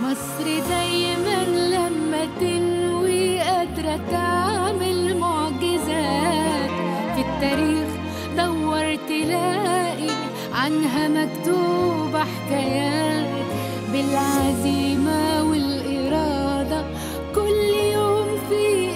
مصر دايما لما تنوي قادرة تعمل معجزات في التاريخ دور تلاقي عنها مكتوبة حكايات بالعزيمة والإرادة كل يوم في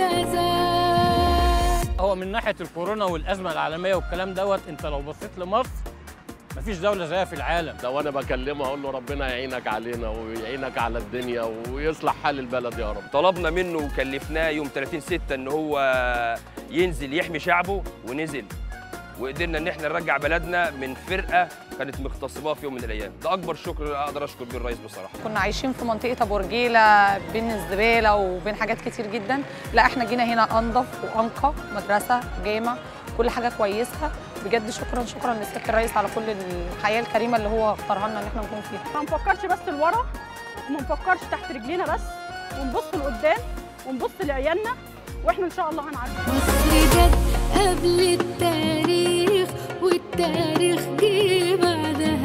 إنجازات هو من ناحيه الكورونا والازمه العالميه والكلام دوت انت لو بصيت لمصر مفيش دوله زيها في العالم لو انا بكلمه اقول له ربنا يعينك علينا ويعينك على الدنيا ويصلح حال البلد يا رب طلبنا منه وكلفناه يوم 30 6 ان هو ينزل يحمي شعبه ونزل وقدرنا ان احنا نرجع بلدنا من فرقه كانت مغتصباه في يوم من الايام ده اكبر شكر اقدر اشكر بيه الرئيس بصراحه كنا عايشين في منطقة أبو رجيلة بين الزبالة وبين حاجات كتير جدا لا احنا جينا هنا أنظف وأنقى مدرسة جامع كل حاجة كويسة بجد شكرا شكرا لسيادة الرئيس على كل الحياة الكريمة اللي هو اختارها لنا إن احنا نكون فيها ما نفكرش بس لورا وما نفكرش تحت رجلينا بس ونبص لقدام ونبص لعيالنا واحنا ان شاء الله هنعدي مصر جت قبل التاريخ والتاريخ جه بعدها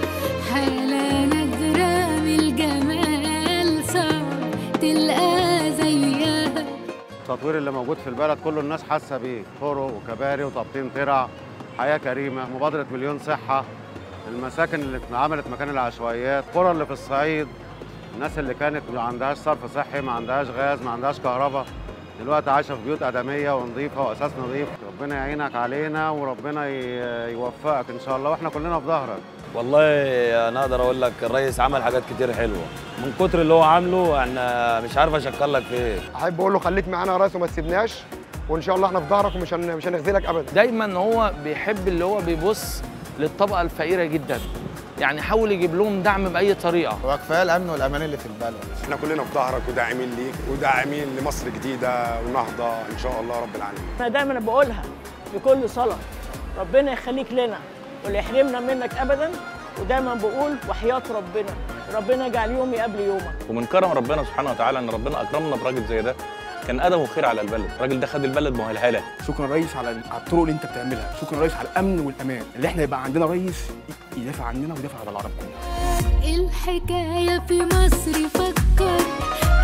حالة نادرة من الجمال صعب تلقى زيها التطوير اللي موجود في البلد كله الناس حاسه بيه طرق وكباري وتبطين ترع حياه كريمه مبادره مليون صحه المساكن اللي اتعملت مكان العشوائيات القرى اللي في الصعيد الناس اللي كانت ما عندهاش صرف صحي ما عندهاش غاز ما عندهاش كهرباء دلوقتي عايشه في بيوت ادميه ونظيفه واساس نظيف ربنا يعينك علينا وربنا ي- يوفقك ان شاء الله واحنا كلنا في ظهرك والله انا اقدر اقول لك الرئيس عمل حاجات كتير حلوه من كتر اللي هو عامله احنا مش عارف اشكر لك في ايه احب اقول له خليك معانا يا ريس وما تسيبناش وان شاء الله احنا في ظهرك ومش هن... مش هنخذلك ابدا دايما هو بيحب اللي هو بيبص للطبقه الفقيره جدا يعني حاول يجيب لهم دعم باي طريقه هو كفايه الامن والامان اللي في البلد احنا كلنا في ظهرك وداعمين ليك وداعمين لمصر جديده ونهضه ان شاء الله رب العالمين انا دايما بقولها بكل صلاه ربنا يخليك لنا ولا يحرمنا منك ابدا ودايما بقول وحياه ربنا ربنا يجعل يومي قبل يومك ومن كرم ربنا سبحانه وتعالى ان ربنا اكرمنا براجل زي ده كان ادبه خير على البلد الراجل ده خد البلد مهلهله شكرا يا ريس على على الطرق اللي انت بتعملها شكرا يا ريس على الامن والامان اللي احنا يبقى عندنا ريس يدافع عننا ويدافع عن العرب كلها الحكاية في مصر فكر